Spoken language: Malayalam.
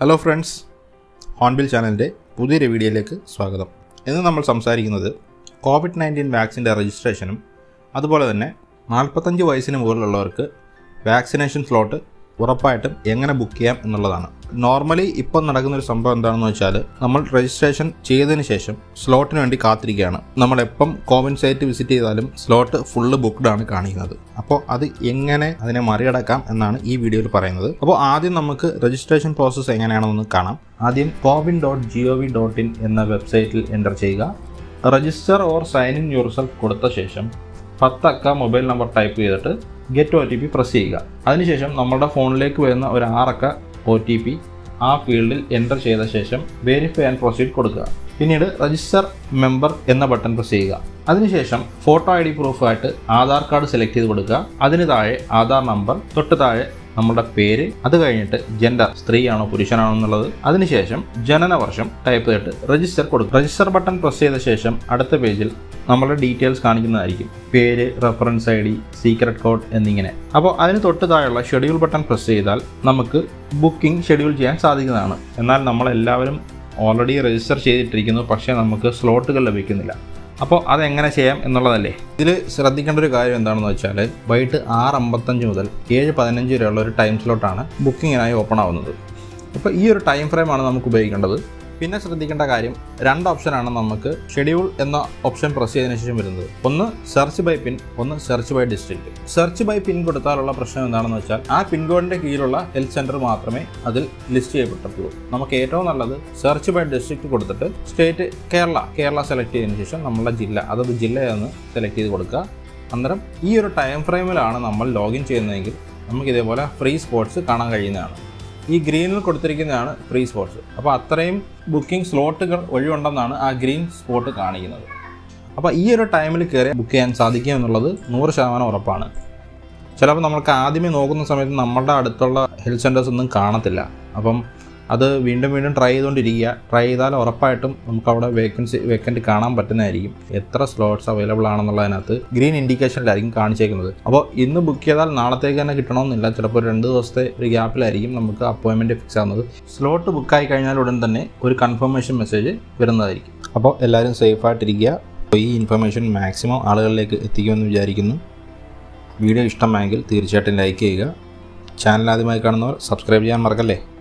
ഹലോ ഫ്രണ്ട്സ് ഹോൺബിൽ ചാനലിൻ്റെ പുതിയൊരു വീഡിയോയിലേക്ക് സ്വാഗതം ഇന്ന് നമ്മൾ സംസാരിക്കുന്നത് കോവിഡ് നയൻറ്റീൻ വാക്സിൻ്റെ രജിസ്ട്രേഷനും അതുപോലെ തന്നെ നാൽപ്പത്തഞ്ച് വയസ്സിന് മുകളിലുള്ളവർക്ക് വാക്സിനേഷൻ സ്ലോട്ട് ഉറപ്പായിട്ടും എങ്ങനെ ബുക്ക് ചെയ്യാം എന്നുള്ളതാണ് നോർമലി ഇപ്പം നടക്കുന്ന ഒരു സംഭവം എന്താണെന്ന് വെച്ചാൽ നമ്മൾ രജിസ്ട്രേഷൻ ചെയ്തതിന് ശേഷം സ്ലോട്ടിന് വേണ്ടി കാത്തിരിക്കുകയാണ് നമ്മൾ എപ്പം കോവിൻ സൈറ്റ് വിസിറ്റ് ചെയ്താലും സ്ലോട്ട് ഫുള്ള് ബുക്ക്ഡ് ആണ് കാണിക്കുന്നത് അപ്പോൾ അത് എങ്ങനെ അതിനെ മറികടക്കാം എന്നാണ് ഈ വീഡിയോയിൽ പറയുന്നത് അപ്പോൾ ആദ്യം നമുക്ക് രജിസ്ട്രേഷൻ പ്രോസസ്സ് എങ്ങനെയാണെന്ന് കാണാം ആദ്യം CoWIN dot G O V dot in എന്ന വെബ്സൈറ്റിൽ എൻ്റർ ചെയ്യുക register or sign in yourself കൊടുത്ത ശേഷം പത്തക്ക മൊബൈൽ നമ്പർ ടൈപ്പ് ചെയ്തിട്ട് get O T P press ചെയ്യുക അതിനുശേഷം നമ്മുടെ ഫോണിലേക്ക് വരുന്ന ഒരു ആറക്ക ഒ ടി പി ആ ഫീൽഡിൽ എൻ്റർ ചെയ്ത ശേഷം വെരിഫൈ ആൻഡ് പ്രൊസീഡ് കൊടുക്കുക പിന്നീട് രജിസ്റ്റർ മെമ്പർ എന്ന ബട്ടൺ പ്രസ് ചെയ്യുക അതിനുശേഷം ഫോട്ടോ ഐ ഡി പ്രൂഫായിട്ട് ആധാർ കാർഡ് സെലക്ട് ചെയ്ത് കൊടുക്കുക അതിന് താഴെ ആധാർ നമ്പർ തൊട്ട് താഴെ നമ്മുടെ പേര് അത് കഴിഞ്ഞിട്ട് ജെൻഡർ സ്ത്രീയാണോ പുരുഷനാണോ എന്നുള്ളത് അതിനുശേഷം ജനന വർഷം ടൈപ്പ് ചെയ്തിട്ട് രജിസ്റ്റർ കൊടുക്കും രജിസ്റ്റർ ബട്ടൺ പ്രസ് ചെയ്ത ശേഷം അടുത്ത പേജിൽ നമ്മുടെ ഡീറ്റെയിൽസ് കാണിക്കുന്നതായിരിക്കും പേര് reference I D secret code എന്നിങ്ങനെ അപ്പോൾ അതിന് തൊട്ട് താഴെയുള്ള ഷെഡ്യൂൾ ബട്ടൺ പ്രസ് ചെയ്താൽ നമുക്ക് ബുക്കിംഗ് ഷെഡ്യൂൾ ചെയ്യാൻ സാധിക്കുന്നതാണ് എന്നാൽ നമ്മളെല്ലാവരും ഓൾറെഡി രജിസ്റ്റർ ചെയ്തിട്ടിരിക്കുന്നു പക്ഷേ നമുക്ക് സ്ലോട്ടുകൾ ലഭിക്കുന്നില്ല അപ്പോൾ അതെങ്ങനെ ചെയ്യാം എന്നുള്ളതല്ലേ ഇതിൽ ശ്രദ്ധിക്കേണ്ട ഒരു കാര്യം എന്താണെന്ന് വെച്ചാൽ വൈകിട്ട് ആറ് അമ്പത്തഞ്ച് മുതൽ ഏഴ് പതിനഞ്ച് വരെയുള്ള ഒരു ടൈം സ്ലോട്ടാണ് ബുക്കിങ്ങിനായി ഓപ്പൺ ആവുന്നത് അപ്പോൾ ഈ ഒരു ടൈം ഫ്രെയിമാണ് നമുക്ക് ഉപയോഗിക്കേണ്ടത് പിന്നെ ശ്രദ്ധിക്കേണ്ട കാര്യം രണ്ട് ഓപ്ഷനാണ് നമുക്ക് ഷെഡ്യൂൾ എന്ന ഓപ്ഷൻ പ്രസ് ചെയ്തതിനു ശേഷം വരുന്നത് ഒന്ന് സെർച്ച് ബൈ പിൻ ഒന്ന് search by district search by pin കൊടുത്താലുള്ള പ്രശ്നം എന്താണെന്ന് വെച്ചാൽ ആ പിൻകോഡിന്റെ കീഴിലുള്ള ഹെൽത്ത് സെന്റർ മാത്രമേ അതിൽ ലിസ്റ്റ് ചെയ്യപ്പെട്ടിട്ടുള്ളൂ നമുക്ക് ഏറ്റവും നല്ലത് സെർച്ച് ബൈ ഡിസ്ട്രിക്ട് കൊടുത്തിട്ട് സ്റ്റേറ്റ് കേരള കേരള സെലക്ട് ചെയ്തതിനു ശേഷം നമ്മളുടെ ജില്ല അതത് ജില്ലയെന്ന് സെലക്ട് ചെയ്ത് കൊടുക്കുക അന്നേരം ഈ ഒരു ടൈം ഫ്രെയിമിലാണ് നമ്മൾ ലോഗിൻ ചെയ്യുന്നതെങ്കിൽ നമുക്ക് ഇതേപോലെ ഫ്രീ സ്പോട്സ് കാണാൻ കഴിയുന്നതാണ് ഈ ഗ്രീനിൽ കൊടുത്തിരിക്കുന്നതാണ് ഫ്രീ സ്പോട്സ് അപ്പോൾ അത്രയും ബുക്കിംഗ് സ്ലോട്ടുകൾ ഒഴിവുണ്ടെന്നാണ് ആ ഗ്രീൻ സ്പോട്ട് കാണിക്കുന്നത് അപ്പോൾ ഈ ഒരു ടൈമിൽ കയറി ബുക്ക് ചെയ്യാൻ സാധിക്കും എന്നുള്ളത് നൂറ് ശതമാനം ഉറപ്പാണ് ചിലപ്പോൾ നമ്മൾക്ക് ആദ്യമേ നോക്കുന്ന സമയത്ത് നമ്മുടെ അടുത്തുള്ള ഹെൽത്ത് സെൻറ്റേഴ്സ് ഒന്നും കാണത്തില്ല അപ്പം അത് വീണ്ടും വീണ്ടും ട്രൈ ചെയ്തുകൊണ്ടിരിക്കുക ട്രൈ ചെയ്താൽ ഉറപ്പായിട്ടും നമുക്ക് അവിടെ വേക്കൻസി വേക്കൻറ്റ് കാണാൻ പറ്റുന്നതായിരിക്കും എത്ര സ്ലോട്ട്സ് അവൈലബിൾ ആണെന്നുള്ളതിനകത്ത് ഗ്രീൻ ഇൻഡിക്കേഷനിലായിരിക്കും കാണിച്ചേക്കുന്നത് അപ്പോൾ ഇന്ന് ബുക്ക് ചെയ്താൽ നാളത്തേക്ക് തന്നെ കിട്ടണമെന്നില്ല ചിലപ്പോൾ ഒരു രണ്ട് ദിവസത്തെ ഒരു ഗ്യാപ്പിലായിരിക്കും നമുക്ക് അപ്പോയിൻമെൻറ്റ് ഫിക്സ് ആവുന്നത് സ്ലോട്ട് ബുക്കായി കഴിഞ്ഞാൽ ഉടൻ തന്നെ ഒരു കൺഫർമേഷൻ മെസ്സേജ് വരുന്നതായിരിക്കും അപ്പോൾ എല്ലാവരും സേഫായിട്ടിരിക്കുക അപ്പോൾ ഈ ഇൻഫർമേഷൻ മാക്സിമം ആളുകളിലേക്ക് എത്തിക്കുമെന്ന് വിചാരിക്കുന്നു വീഡിയോ ഇഷ്ടമായെങ്കിൽ തീർച്ചയായിട്ടും ലൈക്ക് ചെയ്യുക ചാനൽ ആദ്യമായി കാണുന്നവർ സബ്സ്ക്രൈബ് ചെയ്യാൻ മറക്കല്ലേ